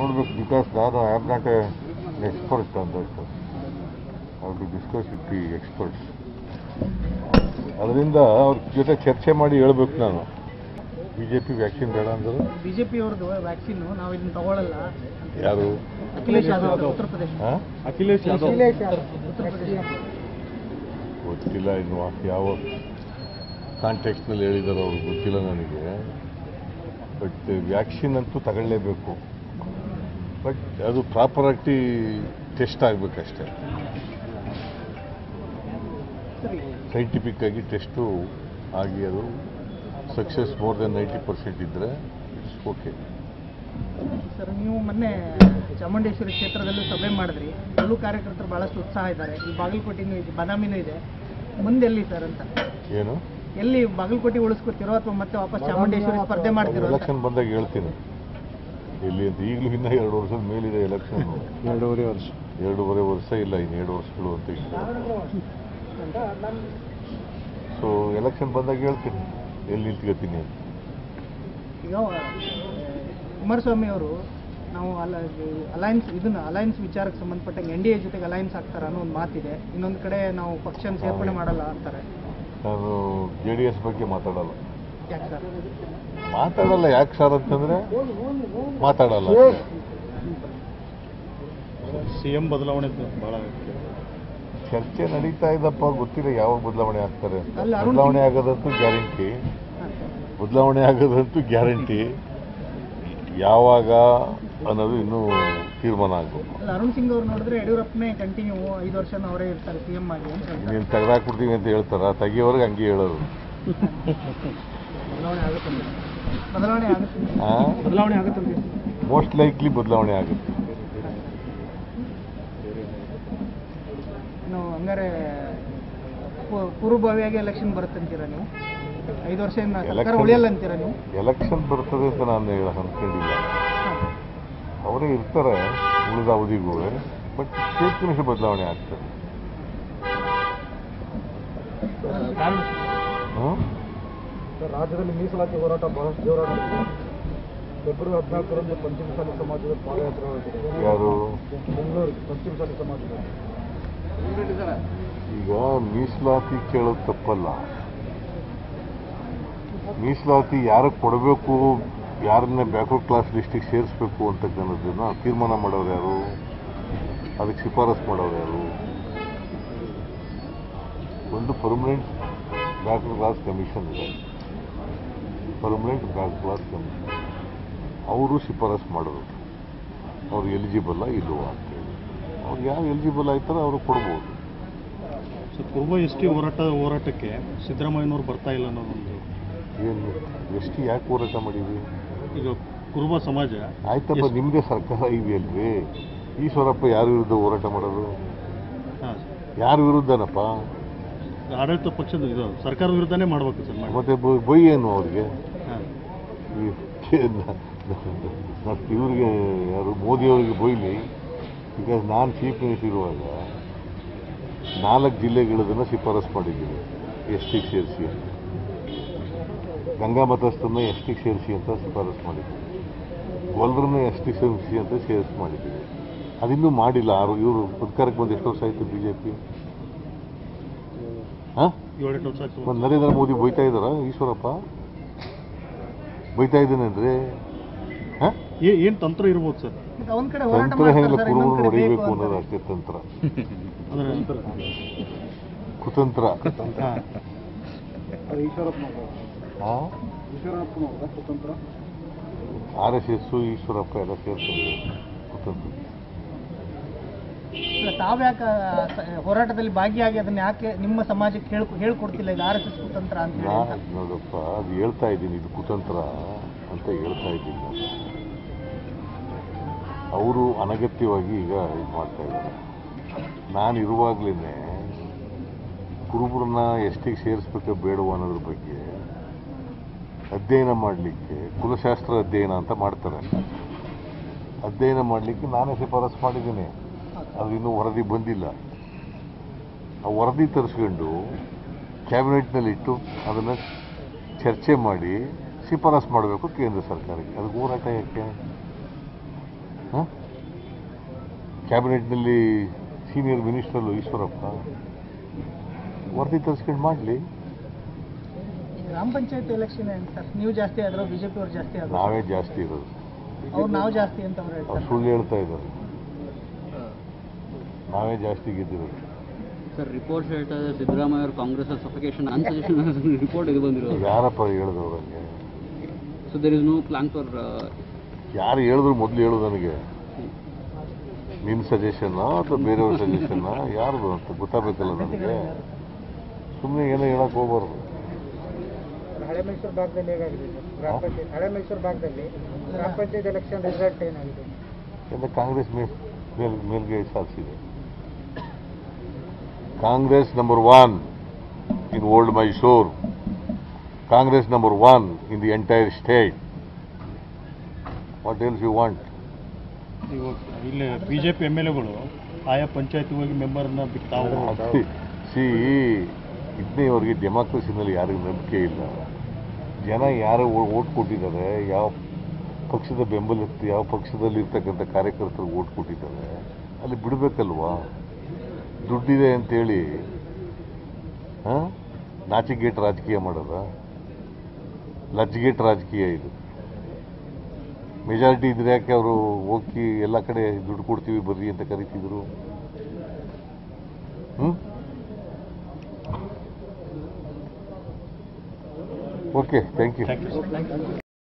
ನೋಡ್ಬೇಕು ಬಿಕಾಸ್ ನಾನು I am not a expert on that how to discuss with the experts ಅದರಿಂದ ಅವ್ರ ಜೊತೆ ಚರ್ಚೆ ಮಾಡಿ ಹೇಳ್ಬೇಕು ನಾನು ಬಿ ಜೆ ಪಿ ವ್ಯಾಕ್ಸಿನ್ ಬೇಡ ಅಂದರು ಬಿಜೆಪಿ ಅವ್ರದ್ದು ವ್ಯಾಕ್ಸಿನ್ ನಾವು ಇದನ್ನ ತಗೊಳ್ಳಲ್ಲ ಯಾರು ಅಖಿಲೇಶ್ ಯಾದವ್ ಉತ್ತರ ಪ್ರದೇಶ ಹಾಂ ಅಖಿಲೇಶ್ ಯಾದವ್ ಉತ್ತರ ಪ್ರದೇಶ ಗೊತ್ತಿಲ್ಲ ಇನ್ನು ಯಾವ ಕಾಂಟೆಕ್ಸ್ನಲ್ಲಿ ಹೇಳಿದಾರೋ ಅವ್ರು ಗೊತ್ತಿಲ್ಲ ನನಗೆ ಬಟ್ ವ್ಯಾಕ್ಸಿನ್ ಅಂತೂ ತಗೊಳ್ಳೇಬೇಕು ಬಟ್ ಅದು ಪ್ರಾಪರಾಗಿ ಟೆಸ್ಟ್ ಆಗಬೇಕಷ್ಟೆ ಸರಿ ಸೈಂಟಿಫಿಕ್ ಆಗಿ ಟೆಸ್ಟು ಆಗಿ ಅದು success more than ninety percent ಇದ್ದರೆ ಇಟ್ಸ್ ಓಕೆ ಸರ್ ನೀವು ಮೊನ್ನೆ ಚಾಮುಂಡೇಶ್ವರಿ ಕ್ಷೇತ್ರದಲ್ಲೂ ಸಭೆ ಮಾಡಿದ್ರಿ ಅಲ್ಲೂ ಕಾರ್ಯಕರ್ತರು ಬಹಳಷ್ಟು ಉತ್ಸಾಹ ಇದ್ದಾರೆ ಈ ಬಾಗಲಕೋಟೆನೂ ಇದೆ ಬಾದಾಮಿನೂ ಇದೆ ಮುಂದೆ ಎಲ್ಲಿ ಸರ್ ಅಂತ ಏನು ಎಲ್ಲಿ ಬಾಗಲಕೋಟೆ ಉಳಿಸ್ಕೊತಿರೋ ಅಥವಾ ಮತ್ತೆ ವಾಪಸ್ ಚಾಮುಂಡೇಶ್ವರಿ ಸ್ಪರ್ಧೆ ಮಾಡ್ತಿರೋ ಅಂತ ಎಲೆಕ್ಷನ್ ಬಂದಾಗ ಹೇಳ್ತೀನಿ ಎಲ್ಲಿ ಅಂತ ಈಗಲೂ ಇನ್ನೂ ಎರಡು ವರ್ಷದ ಮೇಲಿದೆ ಎಲೆಕ್ಷನ್ ಎರಡೂವರೆ ವರ್ಷ ಎರಡೂವರೆ ವರ್ಷ ಇಲ್ಲ ಇನ್ನು ಎರಡು ವರ್ಷಗಳು ಅಂತ ಇತ್ತು ಸೊ ಎಲೆಕ್ಷನ್ ಬಂದಾಗ ಹೇಳ್ತೀನಿ ಎಲ್ಲಿ ನಿಂತ್ಕೋತೀನಿ ಅಂತ ಈಗ ಆ, ಕುಮಾರಸ್ವಾಮಿ ಅವರು ನಾವು ಅಲ್ಲ ಅಲಯನ್ಸ್ ಇದನ್ನ ಅಲಯನ್ಸ್ ವಿಚಾರಕ್ಕೆ ಸಂಬಂಧಪಟ್ಟಂಗೆ ಎನ್ ಡಿ ಎ ಜೊತೆಗೆ ಅಲಯನ್ಸ್ ಆಗ್ತಾರ ಅನ್ನೋ ಒಂದು ಮಾತಿದೆ ಇನ್ನೊಂದು ಕಡೆ ನಾವು ಪಕ್ಷನ ಸೇರ್ಪಡೆ ಮಾಡಲ್ಲ ಅಂತಾರೆ ನಾನು ಜೆ ಡಿ ಎಸ್ ಬಗ್ಗೆ ಮಾತಾಡಲ್ಲ ಯಾಕೆ ಸರ್ ಮಾತಾಡಲ್ಲ ಯಾಕೆ ಸರ್ ಅಂತಂದ್ರೆ ಮಾತಾಡಲ್ಲ ಸಿ ಎಂ ಬದಲಾವಣೆ ಬಹಳ ಚರ್ಚೆ ನಡೀತಾ ಇದ್ದಪ್ಪ ಗೊತ್ತಿಲ್ಲ ಯಾವಾಗ ಬದಲಾವಣೆ ಆಗ್ತಾರೆ ಅಲ್ಲ, ಅರುಣ್ ಬದಲಾವಣೆ ಆಗೋದಂತೂ ಗ್ಯಾರಂಟಿ ಬದಲಾವಣೆ ಆಗೋದಂತೂ ಗ್ಯಾರಂಟಿ ಯಾವಾಗ ಅನ್ನೋದು ಇನ್ನೂ ತೀರ್ಮಾನ ಆಗಬೇಕು ಅಲ್ಲ ಅರುಣ್ ಸಿಂಗ್ ಅವ್ರು ನೋಡಿದ್ರೆ ಯಡಿಯೂರಪ್ಪನೇ ಕಂಟಿನ್ಯೂ ಐದು ವರ್ಷ ಅವರೇ ಇರ್ತಾರೆ ಸಿ ಎಂ ಆಗಿ ಅಂತ ಹೇಳ್ತಾರೆ. ನೀನು ತೆಗೆದಾಕ್ಬಿಡ್ತೀವಿ ಅಂತ ಹೇಳ್ತಾರ ತೆಗಿಯೋರ್ಗೆ ಹಂಗೆ ಹೇಳೋರು ಬದಲಾವಣೆ ಆಗುತ್ತಂತೆ ಬದಲಾವಣೆ ಆಗುತ್ತೆ ಬದಲಾವಣೆ ಆಗುತ್ತಂತೆ ಮೋಸ್ಟ್ ಲೈಕ್ಲಿ ಬದಲಾವಣೆ ಆಗುತ್ತೆ ಇನ್ನು ಹಂಗಾರೆ ಪೂ- ಪೂರ್ವಭಾವಿಯಾಗಿ ಎಲೆಕ್ಷನ್ ಬರುತ್ತಂತೀರಾ ನೀವು ಐದು ವರ್ಷ ಇನ್ನು ಸರ್ಕಾರ Election- ಉಳಿಯಲ್ಲ ಅಂತೀರಾ ನೀವು ಎಲೆಕ್ಷನ್ ಬರ್ತದೆ ಅಂತ ನಾನು ಹೇಳಕ್ ಅನ್ಕೊಂಡಿಲ್ಲ ಅವರೇ ಇರ್ತಾರೆ ಉಳಿದ ಅವಧಿಗೂ ಬಟ್ ಚೀಫ್ ಮಿನಿಸ್ಟರ್ ಬದಲಾವಣೆ ಆಗ್ತದೆ ಹ್ಮ್? ರಾಜ್ಯದಲ್ಲಿ ಮೀಸಲಾತಿ ಹೋರಾಟ ಬಹಳಷ್ಟು ಜೋರಾಗಿದೆ ಫೆಬ್ರವರಿ ಹದಿನಾಲ್ಕರಂದು ಪಂಚಮಸಾಲಿ ಸಮಾಜದ ಪಾದಯಾತ್ರೆ ಹೊರಟಿದೆ ಯಾರು ಬೆಂಗಳೂರು ಪಂಚಮಸಾಲಿ ಸಮಾಜದ ಈಗ ಮೀಸಲಾತಿ ಕೇಳೋದು ತಪ್ಪಲ್ಲ ಮೀಸಲಾತಿ ಯಾರಿಗೆ ಕೊಡಬೇಕು ಯಾರನ್ನ ಬ್ಯಾಕ್ವರ್ಡ್ ಕ್ಲಾಸ್ ಲಿಸ್ಟಿಗೆ ಸೇರಿಸ್ಬೇಕು ಅಂತಕ್ಕನ್ನೋದನ್ನ ತೀರ್ಮಾನ ಮಾಡೋರು ಯಾರು ಅದಕ್ಕೆ ಶಿಫಾರಸ್ ಮಾಡೋರು ಯಾರು ಒಂದು ಪರ್ಮನೆಂಟ್ ಬ್ಯಾಕ್ವರ್ಡ್ ಕ್ಲಾಸ್ ಕಮಿಷನ್ ಇದೆ ಪರ್ಮನೆಂಟ್ ಬ್ಯಾಕ್ ಕ್ಲಾಸ್ ಕಮಿಷನ್ ಅವರು ಶಿಫಾರಸ್ ಮಾಡೋರು ಅವ್ರು ಎಲಿಜಿಬಲ್ಲ ಇಲ್ವಾ ಅಂತೇಳಿ ಅವ್ರು ಯಾರು ಎಲಿಜಿಬಲ್ ಆಯ್ತಾರೋ ಅವರು ಕೊಡ್ಬೋದು ಸೊ ಪೂರ್ವ ಎಸ್ ಟಿ ಹೋರಾಟ ಹೋರಾಟಕ್ಕೆ ಸಿದ್ದರಾಮಯ್ಯನವರು ಬರ್ತಾ ಇಲ್ಲ ಅನ್ನೋದೊಂದು ಏನು ಎಷ್ಟು ಯಾಕೆ ಹೋರಾಟ ಮಾಡಿದ್ವಿ ಈಗ ಕುರುಬ ಸಮಾಜ ಆಯ್ತಪ್ಪ ಎಷ್ಟ್- ನಿಮ್ಮದೇ ಸರ್ಕಾರ ಇದೆಯಲ್ರಿ ಈಶ್ವರಪ್ಪ ಯಾರ ವಿರುದ್ಧ ಹೋರಾಟ ಮಾಡೋದು ಹಾಂ ಯಾರ ವಿರುದ್ಧನಪ್ಪ ಆಡಳಿತ ಪಕ್ಷದ ಇದು ಸರ್ಕಾರ ವಿರುದ್ಧನೇ ಮಾಡ್ಬೇಕು ಸರ್ ಮಾಡಿ ಮತ್ತೆ ಬೊ- ಬೊಯ್ ಏನು ಅವ್ರಿಗೆ ಹಾಂ ಈ ಇವ್ರಿಗೆ ಯಾರು ಮೋದಿ ಅವರಿಗೆ ಬೊಯ್ಲಿ ಬಿಕಾಸ್ ನಾನು ಚೀಫ್ ಮಿನಿಸ್ಟರ್ ಇರುವಾಗ ನಾಲ್ಕು ಜಿಲ್ಲೆಗಳದನ್ನು ಶಿಫಾರಸ್ ಮಾಡಿದ್ದೀನಿ ಎಸ್ ಟಿಗೆ ಸೇರಿಸಿ ಅಂತ ಗಂಗಾ ಮತಸ್ಥನ್ನ ಎಸ್ ಟಿಗೆ ಸೇರಿಸಿ ಅಂತ ಶಿಫಾರಸ್ ಮಾಡಿದ್ದೀನಿ ಗೊಲ್ರನ್ನ ಎಸ್ ಟಿ ಸೇರಿಸಿ ಅಂತ ಸೇರಿಸಿ ಮಾಡಿದ್ದೀನಿ ಅದಿನ್ನೂ ಮಾಡಿಲ್ಲ ಆರು ಇವರು ಅಧಿಕಾರಕ್ಕೆ ಬಂದು ಎಷ್ಟು ವರ್ಷ ಆಯಿತು ಬಿ ಜೆ ಪಿ ಹಾಂ ಏಳೆಂಟು ವರ್ಷ ಆಯ್ತು ಮತ್ತು ನರೇಂದ್ರ ಮೋದಿ ಬೈತಾ ಇದ್ದಾರ ಈಶ್ವರಪ್ಪ ಬೈತಾ ಇದ್ದಾನಂದ್ರೆ ಹಾಂ ಏ- ಏನ್ ತಂತ್ರ ಇರ್ಬೋದು ಸರ್ ಮತ್ತೆ ಒಂದ್ ಕಡೆ ಹೋರಾಟ ತಂತ್ರ ಮಾಡ್ತಾರೆ ಹೇಗಿಲ್ಲ ಸರ್, ಇನ್ನೊಂದ್ ಕುರುಬರು ಕಡೆ ಬೇಕು ಹೊಡಿಬೇಕು ಅನ್ನೋದು ಅಂತಾರೆ. ಅಷ್ಟೇ ತಂತ್ರ ಅಂದ್ರೆ ಕುತಂತ್ರ ಹಾಂ ಹಾಂ ಆರ್ ಎಸ್ ಎಸ್ ಈಶ್ವರಪ್ಪ ಎಲ್ಲ ಸೇರ್ಕೊಂಡು ಕುತಂತ್ರ ಇಲ್ಲ, ತಾವ್ಯಾಕೆ ಆ, ಸ- ಹೋರಾಟದಲ್ಲಿ ಭಾಗಿಯಾಗಿ ಅದನ್ನ ಯಾಕೆ ನಿಮ್ಮ ಸಮಾಜಕ್ಕೆ ಹೇಳ್ ಹೇಳ್ಕೊಡ್ತಿಲ್ಲ ಇದು ಆರ್ ಎಸ್ ಎಸ್ ಕುತಂತ್ರ ಅಂತ ಹೇಳಿ ನಾ ನೋಡಪ್ಪ ಅದು ಹೇಳ್ತಾ ಇದ್ದೀನಿ ಇದು ಕುತಂತ್ರ ಅಂತ ಹೇಳ್ತಾ ಇದ್ದೀನಿ ನಾನು. ಅವರು ಅನಗತ್ಯವಾಗಿ ಈಗ ಇದು ಮಾಡ್ತಾ ಇದ್ದಾರೆ ನಾನು ಇರುವಾಗಲೇ ಕುರುಬರನ್ನ ಎಷ್ಟಿಗೆ ಸೇರಿಸ್ಬೇಕು ಬೇಡವೋ ಅನ್ನೋದ್ರ ಬಗ್ಗೆ ಅಧ್ಯಯನ ಮಾಡಲಿಕ್ಕೆ ಕುಲಶಾಸ್ತ್ರ ಅಧ್ಯಯನ ಅಂತ ಮಾಡ್ತಾರೆ ಅಧ್ಯಯನ ಮಾಡಲಿಕ್ಕೆ ನಾನೇ ಶಿಫಾರಸ್ ಮಾಡಿದ್ದೀನಿ ಅದು ಇನ್ನೂ ವರದಿ ಬಂದಿಲ್ಲ ಆ ವರದಿ ತರಿಸ್ಕೊಂಡು ಕ್ಯಾಬಿನೆಟ್ನಲ್ಲಿಟ್ಟು ಅದನ್ನು ಚರ್ಚೆ ಮಾಡಿ ಶಿಫಾರಸ್ ಮಾಡಬೇಕು ಕೇಂದ್ರ ಸರ್ಕಾರಕ್ಕೆ ಅದಕ್ಕೆ ಹೋರಾಟ ಯಾಕೆ ಹಾಂ ಕ್ಯಾಬಿನೆಟ್ನಲ್ಲಿ ಸೀನಿಯರ್ ಮಿನಿಸ್ಟರ್ಲು ಈಶ್ವರಪ್ಪ ವರದಿ ತರಿಸ್ಕೊಂಡು ಮಾಡಲಿ ಈ ಗ್ರಾಮ ಪಂಚಾಯತ್ ಎಲೆಕ್ಷನ್ ಏನು ಸರ್ ನೀವು ಜಾಸ್ತಿ ಆದ್ರೂ ಬಿಜೆಪಿ ಅವ್ರು ಜಾಸ್ತಿ ಆದ್ರು ನಾವೇ ಜಾಸ್ತಿ ಇರೋದು ಅವ್ರು ನಾವು ಜಾಸ್ತಿ ಅಂತ ಅವ್ರು ಅವ್ರು ಹೇಳ್ತಾರೆ ಸುಳ್ಳು ಹೇಳ್ತಾ ಇದ್ದಾರೆ ನಾವೇ ಜಾಸ್ತಿ ಗೆದ್ದಿರೋದು ಸರ್ ರಿಪೋರ್ಟ್ ಹೇಳ್ತಾ ಇದೆ ಸಿದ್ದರಾಮಯ್ಯ ಅವರು ಕಾಂಗ್ರೆಸ್ ಸಫಿಕೇಶನ್ ಅನ್ಸಜೆಷನ್ ರಿಪೋರ್ಟ್ ಇದು ಬಂದಿರೋದು ಯಾರಪ್ಪ ಹೇಳಿದವ್ರು ಹಂಗೆ so there is no plan for ಯಾರು ಹೇಳಿದ್ರು ಮೊದಲು ಹೇಳು ನನಗೆ ನಿನ್ನ ಸಜೆಷನ್ನ ಅಥವಾ ಬೇರೆಯವ್ರ ಸಜೆಷನ್ನ ಯಾರ್ದು ಅಂತ ಗೊತ್ತಾಗಬೇಕಲ್ಲ ನನಗೆ ಸುಮ್ಮನೆ ಏನೋ ಹೇಳಕ್ ಹೋಗ್ಬಾರ್ದು ಹಳೆ ಮೈಸೂರು ಭಾಗದಲ್ಲಿ ಹೇಗಾಗಿದೆ ಸರ್ ಗ್ರಾಮ ಪಂಚಾಯತ್ ಹಳೆ ಮೈಸೂರು ಭಾಗದಲ್ಲಿ ಗ್ರಾಮ ಪಂಚಾಯತ್ ಎಲೆಕ್ಷನ್ ರಿಸಲ್ಟ್ ಏನಾಗಿದೆ ಎಲ್ಲ ಕಾಂಗ್ರೆಸ್ ಮೇ ಮೇಲ್ ಮೇಲ್ಗೆ ಸಾಧಿಸಿದೆ Congress number one in old Mysore Congress number one in the entire state what else you want ಇವಾಗ ಇಲ್ಲಿ ಬಿಜೆಪಿ ಎಮ್ ಎಲ್ ಎಗಳು ಆಯಾ ಪಂಚಾಯತಿ ಹೋಗಿ ಮೆಂಬರ್ನ ಬಿಟ್ಟು ತಾವು ಸಿ ಇದನ್ನೇ ಅವರಿಗೆ ಡೆಮಾಕ್ರಸಿನಲ್ಲಿ ಯಾರಿಗೂ ನಂಬಿಕೆ ಇಲ್ಲ ಜನ ಯಾರು ಓಟ್ ಕೊಟ್ಟಿದ್ದಾರೆ ಯಾವ ಪಕ್ಷದ ಬೆಂಬಲ ಯಾವ ಪಕ್ಷದಲ್ಲಿ ಇರ್ತಕ್ಕಂಥ ಕಾರ್ಯಕರ್ತರು ಓಟ್ ಕೊಟ್ಟಿದ್ದಾರೆ ಅಲ್ಲಿ ಬಿಡಬೇಕಲ್ವಾ ದುಡ್ಡಿದೆ ಅಂತೇಳಿ ಹಾಂ ನಾಚಿಗೇಟ್ ರಾಜಕೀಯ ಮಾಡೋದ ಲಜ್ಜಗೇಟ್ ರಾಜಕೀಯ ಇದು ಮೆಜಾರಿಟಿ ಇದ್ರೆ ಯಾಕೆ ಅವರು ಹೋಗಿ ಎಲ್ಲ ಕಡೆ ದುಡ್ಡು ಕೊಡ್ತೀವಿ ಬರ್ರಿ ಅಂತ ಕರಿತಿದ್ರು hmm okay thank you thank you